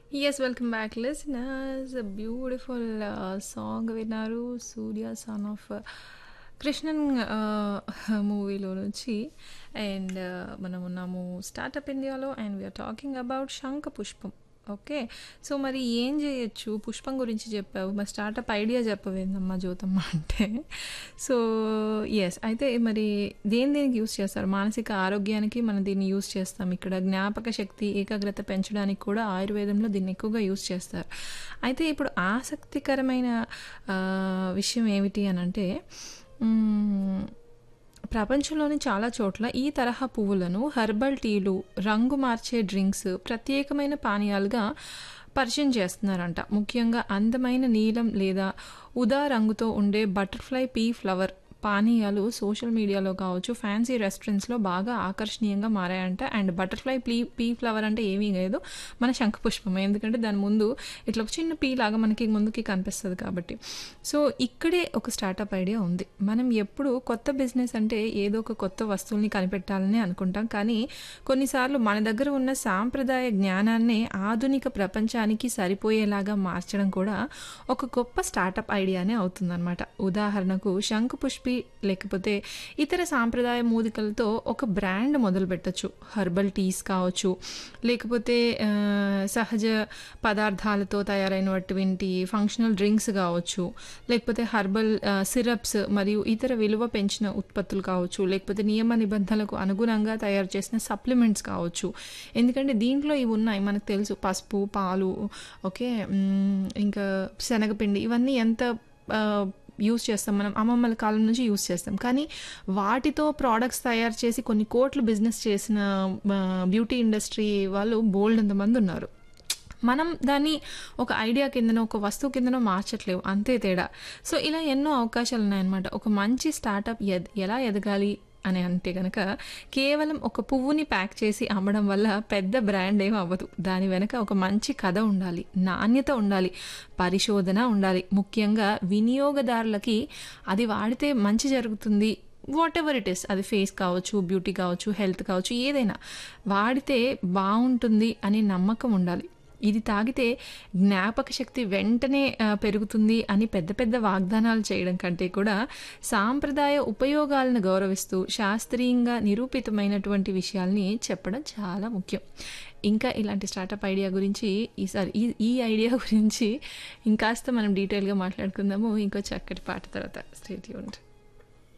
Yes, welcome back, listeners. A beautiful uh, song విన్నారు సూర్య son of Krishnan మూవీలో నుంచి and మనం ఉన్నాము స్టార్టప్ ఇండియాలో అండ్ వీఆర్ టాకింగ్ అబౌట్ శంఖ పుష్పం ఓకే సో మరి ఏం చేయొచ్చు పుష్పం గురించి చెప్పావు మరి స్టార్టప్ ఐడియా చెప్పవేందమ్మా జ్యోతమ్మ అంటే సో ఎస్ అయితే మరి దేని దేనికి యూస్ చేస్తారు మానసిక ఆరోగ్యానికి మనం దీన్ని యూస్ చేస్తాం ఇక్కడ జ్ఞాపక శక్తి ఏకాగ్రత పెంచడానికి కూడా ఆయుర్వేదంలో దీన్ని ఎక్కువగా యూస్ చేస్తారు అయితే ఇప్పుడు ఆసక్తికరమైన ఆ, విషయం ఏమిటి అని అంటే మ్మ్, ప్రపంచంలోని చాలా చోట్ల ఈ తరహా పువ్వులను హెర్బల్ టీలు రంగు మార్చే డ్రింక్స్ ప్రత్యేకమైన పానీయాలుగా పరిచయం చేస్తున్నారంట ముఖ్యంగా అందమైన నీలం లేదా ఉదా రంగుతో ఉండే బటర్ఫ్లై పీ ఫ్లవర్ పానీయాలు సోషల్ మీడియాలో కావచ్చు ఫ్యాన్సీ రెస్టారెంట్స్లో బాగా ఆకర్షణీయంగా మారాయంట and butterfly pea pea flower అంటే ఏమీ లేదు మన శంఖపుష్పమే ఎందుకంటే దాని ముందు ఇట్లా ఒక చిన్న పీ లాగా మనకి ముందుకి కనిపిస్తుంది కాబట్టి సో ఇక్కడే ఒక స్టార్టప్ ఐడియా ఉంది మనం ఎప్పుడు కొత్త బిజినెస్ అంటే ఏదో ఒక కొత్త వస్తువుల్ని కనిపెట్టాలని అనుకుంటాం కానీ కొన్నిసార్లు మన దగ్గర ఉన్న సాంప్రదాయ జ్ఞానాన్నే ఆధునిక ప్రపంచానికి సరిపోయేలాగా మార్చడం కూడా ఒక గొప్ప స్టార్టప్ ఐడియానే అవుతుందన్నమాట ఉదాహరణకు శంఖపుష్పి లేకపోతే ఇతర సాంప్రదాయ మూలికలతో ఒక బ్రాండ్ మొదలు పెట్టచ్చు హర్బల్ టీస్ కావచ్చు లేకపోతే ఆ, సహజ పదార్థాలతో తయారైనటువంటి ఫంక్షనల్ డ్రింక్స్ కావచ్చు లేకపోతే హర్బల్ సిరప్స్ మరియు ఇతర విలువ పెంచిన ఉత్పత్తులు కావచ్చు లేకపోతే నియమ నిబంధనలకు అనుగుణంగా తయారు చేసిన సప్లిమెంట్స్ కావచ్చు ఎందుకంటే దీంట్లో ఇవి ఉన్నాయి మనకు తెలుసు పసుపు పాలు ఓకే మ్, ఇంకా శనగపిండి ఇవన్నీ ఎంత ఆ, యూస్ చేస్తాం మనం అమ్మమ్మల కాలం నుంచి యూస్ చేస్తాం కానీ వాటితో ప్రోడక్ట్స్ తయారు చేసి కొన్ని కోట్లు బిజినెస్ చేసిన ఆ, బ్యూటీ ఇండస్ట్రీ వాళ్ళు బోల్డ్ ఎంతమంది ఉన్నారు మనం దాన్ని ఒక ఐడియా కిందనో ఒక వస్తువు కిందనో మార్చట్లేవు అంతే తేడా సో ఇలా ఎన్నో అవకాశాలు ఉన్నాయన్నమాట ఒక మంచి స్టార్టప్ ఎద్ ఎలా ఎదగాలి అని అంటే కనుక కేవలం ఒక పువ్వుని ప్యాక్ చేసి అమ్మడం వల్ల పెద్ద బ్రాండ్ ఏం అవ్వదు దాని వెనక ఒక మంచి కథ ఉండాలి నాణ్యత ఉండాలి పరిశోధన ఉండాలి ముఖ్యంగా వినియోగదారులకి అది వాడితే మంచి జరుగుతుంది వాట్ ఎవర్ ఇట్ ఇస్ అది ఫేస్ కావచ్చు బ్యూటీ కావచ్చు హెల్త్ కావచ్చు ఏదైనా వాడితే బాగుంటుంది అనే నమ్మకం ఉండాలి ఇది తాగితే జ్ఞాపక శక్తి వెంటనే ఆ, పెరుగుతుంది అని పెద్ద పెద్ద వాగ్దానాలు చేయడం కంటే కూడా సాంప్రదాయ ఉపయోగాలను గౌరవిస్తూ శాస్త్రీయంగా నిరూపితమైనటువంటి విషయాల్ని చెప్పడం చాలా ముఖ్యం ఇంకా ఇలాంటి స్టార్టప్ ఐడియా గురించి ఈసారి ఈ ఈ ఐడియా గురించి ఇంకాస్త మనం డీటెయిల్గా మాట్లాడుకుందాము ఇంకో చక్కటి పాట తర్వాత స్టేట్ యూనిట్